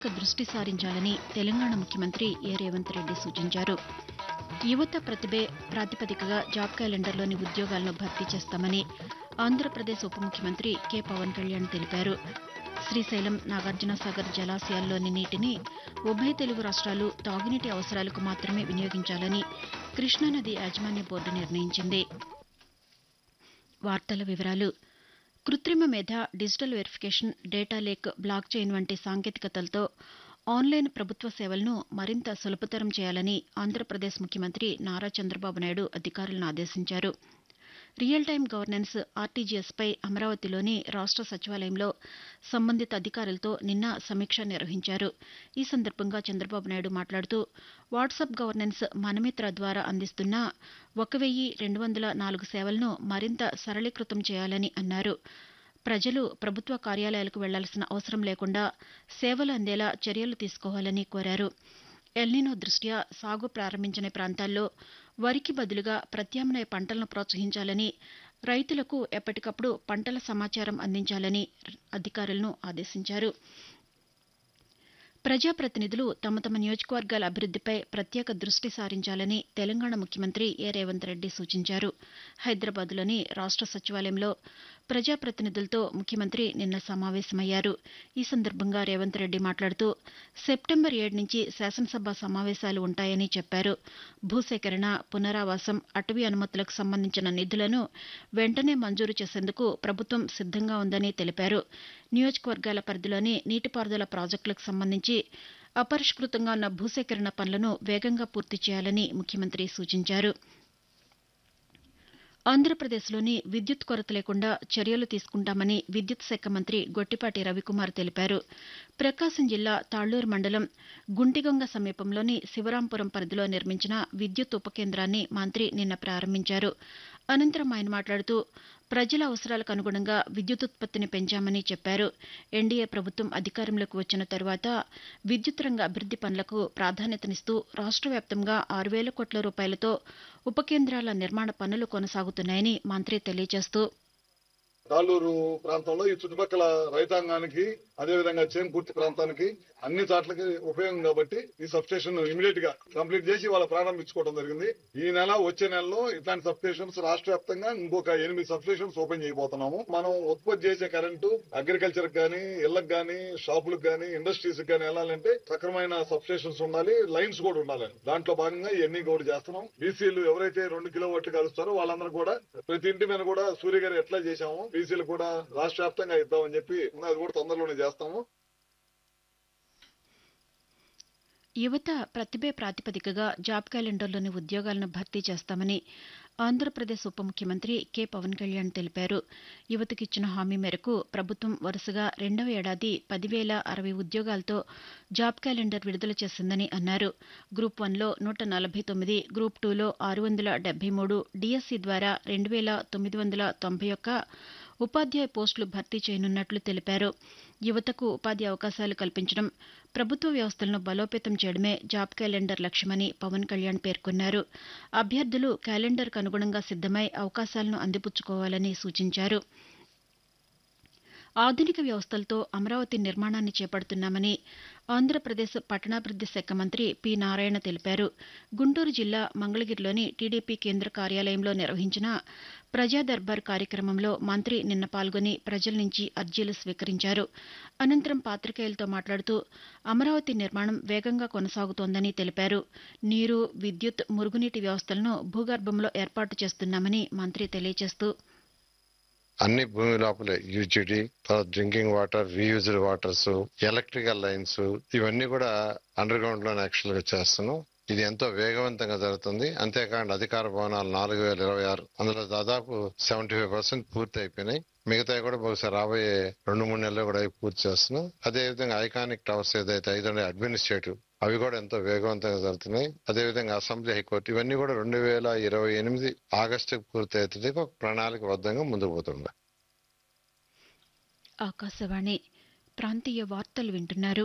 దృష్టి సారించాలని తెలంగాణ ముఖ్యమంత్రి ఏ రేవంత్ రెడ్డి సూచించారు యువత ప్రతిభే ప్రాతిపదికగా జాబ్ క్యాలెండర్లోని ఉద్యోగాలను భర్తీ చేస్తామని ఆంధ్రప్రదేశ్ ఉప ముఖ్యమంత్రి కె పవన్ కళ్యాణ్ తెలిపారు శ్రీశైలం నాగార్జునసాగర్ జలాశయాల్లోని నీటిని ఉభయ తెలుగు రాష్ట్రాలు తాగునీటి అవసరాలకు మాత్రమే వినియోగించాలని కృష్ణానది యాజమాన్య బోర్డు నిర్ణయించింది వార్తల వివరాలు కృత్రిమ మేధ digital verification data lake blockchain వంటి సాంకేతికతలతో ఆన్లైన్ ప్రభుత్వ సేవలను మరింత సులభతరం చేయాలని ఆంధ్రప్రదేశ్ ముఖ్యమంత్రి నారా చంద్రబాబు నాయుడు అధికారులను ఆదేశించారు రియల్ టైం గవర్నెన్స్ ఆర్టీజీఎస్పై అమరావతిలోని రాష్ట సచివాలయంలో సంబంధిత అధికారులతో నిన్న సమీక్ష నిర్వహించారు ఈ సందర్భంగా చంద్రబాబు నాయుడు మాట్లాడుతూ వాట్సాప్ గవర్నెన్స్ మనమిత్ర ద్వారా అందిస్తున్న ఒక వెయ్యి రెండు వందల నాలుగు సేవలను మరింత సరళీకృతం చేయాలని అన్నారు ప్రజలు ప్రభుత్వ కార్యాలయాలకు వెళ్లాల్సిన అవసరం లేకుండా సేవలు అందేలా చర్యలు తీసుకోవాలని కోరారు ఎల్నినో దృష్ట్యా సాగు ప్రారంభించిన ప్రాంతాల్లో వరికి బదులుగా ప్రత్యామ్నాయ పంటలను ప్రోత్సహించాలని రైతులకు ఎప్పటికప్పుడు పంటల సమాచారం అందించాలని అధికారులను ఆదేశించారు ప్రజాప్రతినిధులు తమ తమ నియోజకవర్గాల అభివృద్దిపై ప్రత్యేక దృష్టి సారించాలని తెలంగాణ ముఖ్యమంత్రి ఏ రేవంత్ రెడ్డి సూచించారు హైదరాబాద్లోని రాష్ట సచివాలయంలో ప్రజాప్రతినిధులతో ముఖ్యమంత్రి నిన్న సమావేశమయ్యారు ఈ సందర్భంగా రేవంత్ రెడ్డి మాట్లాడుతూ సెప్టెంబర్ ఏడు నుంచి శాసనసభ సమావేశాలు ఉంటాయని చెప్పారు భూసేకరణ పునరావాసం అటవీ అనుమతులకు సంబంధించిన నిధులను వెంటనే మంజూరు చేసేందుకు ప్రభుత్వం సిద్దంగా ఉందని తెలిపారు నియోజకవర్గాల పరిధిలోని నీటిపారుదల ప్రాజెక్టులకు సంబంధించి అపరిష్కృతంగా ఉన్న భూసేకరణ పనులను వేగంగా పూర్తి చేయాలని ముఖ్యమంత్రి సూచించారు ఆంధ్రప్రదేశ్లోని విద్యుత్ కొరత లేకుండా చర్యలు తీసుకుంటామని విద్యుత్ శాఖ మంత్రి గొట్టిపాటి రవికుమార్ తెలిపారు ప్రకాశం జిల్లా తాళ్లూరు మండలం గుంటిగొంగ సమీపంలోని శివరాంపురం పరిధిలో నిర్మించిన విద్యుత్ ఉప కేంద్రాన్ని మంత్రి నిన్న ప్రారంభించారు అనంతరం ఆయన మాట్లాడుతూ ప్రజల అవసరాలకు అనుగుణంగా విద్యుదుత్పత్తిని పెంచామని చెప్పారు ఎన్డీఏ ప్రభుత్వం అధికారంలోకి వచ్చిన తరువాత విద్యుత్ రంగ అభివృద్ది పనులకు ప్రాధాన్యతనిస్తూ రాష్ట వ్యాప్తంగా ఆరు వేల కోట్ల రూపాయలతో ఉప కేంద్రాల నిర్మాణ పనులు కొనసాగుతున్నాయని మంత్రి తెలియజేస్తూ తాళ్ళూరు ప్రాంతంలో ఈ చుట్టుపక్కల రైతాంగానికి అదేవిధంగా చేన్పూర్తి ప్రాంతానికి అన్ని చోట్లకి ఉపయోగం కాబట్టి ఈ సబ్స్టేషన్ ఇమీడియట్ గా కంప్లీట్ చేసి వాళ్ళ ప్రారంభించుకోవడం జరిగింది ఈ నెల వచ్చే నెలలో ఇట్లాంటి సబ్స్టేషన్స్ రాష్ట్ర వ్యాప్తంగా ఇంకొక ఎనిమిది సబ్స్టేషన్స్ ఓపెన్ చేయబోతున్నాము మనం ఉత్పత్తి చేసే కరెంటు అగ్రికల్చర్ గానీ ఇళ్లకు గానీ షాపులకు గానీ ఇండస్ట్రీస్ గానీ వెళ్ళాలంటే సక్రమైన సబ్స్టేషన్స్ ఉండాలి లైన్స్ కూడా ఉండాలి దాంట్లో భాగంగా ఇవన్నీ కూడా చేస్తున్నాం బీసీలు ఎవరైతే రెండు కిలో వాట్లు కలుస్తారో వాళ్ళందరూ కూడా ప్రతి ఇంటి మీద కూడా సూర్య గారు ఎట్లా చేశాము బీసీలు కూడా రాష్ట్ర వ్యాప్తంగా ఇద్దామని చెప్పి అది కూడా తొందరలోనే చేస్తాము యువత ప్రతిభే ప్రాతిపదికగా జాబ్ క్యాలెండర్లోని ఉద్యోగాలను భర్తీ చేస్తామని ఆంధ్రప్రదేశ్ ఉప ముఖ్యమంత్రి కె పవన్ కళ్యాణ్ తెలిపారు యువతకిచ్చిన హామీ మేరకు ప్రభుత్వం వరుసగా రెండవ ఏడాది పదివేల అరవై ఉద్యోగాలతో జాబ్ క్యాలెండర్ విడుదల చేసిందని అన్నారు గ్రూప్ వన్లో నూట నలభై తొమ్మిది గ్రూప్ టూలో ఆరు వందల డెబ్బై మూడు డిఎస్సి ద్వారా రెండు వేల తొమ్మిది వందల తొంభై ఒక్క ఉపాధ్యాయ పోస్టులు భర్తీ చేయనున్నట్లు తెలిపారు యువతకు ఉపాధి అవకాశాలు కల్పించడం ప్రభుత్వ వ్యవస్థలను బలోపేతం చేయడమే జాబ్ క్యాలెండర్ లక్ష్యమని పవన్ కళ్యాణ్ పేర్కొన్నారు అభ్యర్థులు క్యాలెండర్కు అనుగుణంగా సిద్దమై అవకాశాలను అందిపుచ్చుకోవాలని సూచించారు ఆధునిక వ్యవస్థలతో అమరావతి నిర్మాణాన్ని చేపడుతున్నామని ఆంధ్రప్రదేశ్ పట్టణాభివృద్ది శాఖ మంత్రి పి నారాయణ తెలిపారు గుంటూరు జిల్లా మంగళగిరిలోని టీడీపీ కేంద్ర కార్యాలయంలో నిర్వహించిన ప్రజా దర్బార్ కార్యక్రమంలో మంత్రి నిన్న పాల్గొని ప్రజల నుంచి అర్జీలు స్వీకరించారు అనంతరం పాతికేయులతో మాట్లాడుతూ అమరావతి నిర్మాణం వేగంగా కొనసాగుతోందని తెలిపారు నీరు విద్యుత్ మురుగునీటి వ్యవస్థలను భూగర్భంలో ఏర్పాటు చేస్తున్నామని మంత్రి తెలియజేస్తూ అన్ని భూమి లోపలే UGD drinking water reused waters electrical lines ఇవన్నీ కూడా అండర్ గ్రౌండ్ లోనే యాక్చువల్ గా చేస్తున్నాం ఇది ఎంతో వేగవంతంగా జరుగుతుంది అంతేకాకుండా అధికార భవనాలు నాలుగు వేల ఇరవై ఆరు అందులో దాదాపు సెవెంటీ ఫైవ్ పర్సెంట్ పూర్తి అయిపోయినాయి మిగతా కూడా బహుశా రాబోయే రెండు మూడు నెలలు కూడా అవి పూర్తి చేస్తున్నాం అదే విధంగా ఐకానిక్ టవర్స్ ఏదైతే ఐదు అడ్మినిస్ట్రేటివ్ అవి కూడా ఎంతో వేగవంతంగా జరుగుతున్నాయి అదేవిధంగా అసెంబ్లీ హైకోర్టు ఇవన్నీ కూడా రెండు వేల ఇరవై ఎనిమిది ఆగస్టుకు పూర్తి అవుతుంది ఒక ప్రణాళికబద్ధంగా ముందుకు పోతుండే ఆకాశవాణి ప్రాంతీయ వార్తలు వింటున్నారు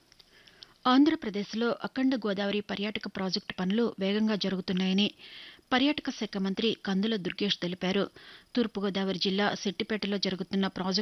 ఆంధ్రప్రదేశ్లో అఖండ గోదావరి పర్యాటక ప్రాజెక్టు పనులు వేగంగా జరుగుతున్నాయని పర్యాటక శాఖ మంత్రి కందుల దుర్గేష్ తెలిపారు తూర్పుగోదావరి జిల్లా సెట్టిపేటలో జరుగుతున్న ప్రాజెక్టు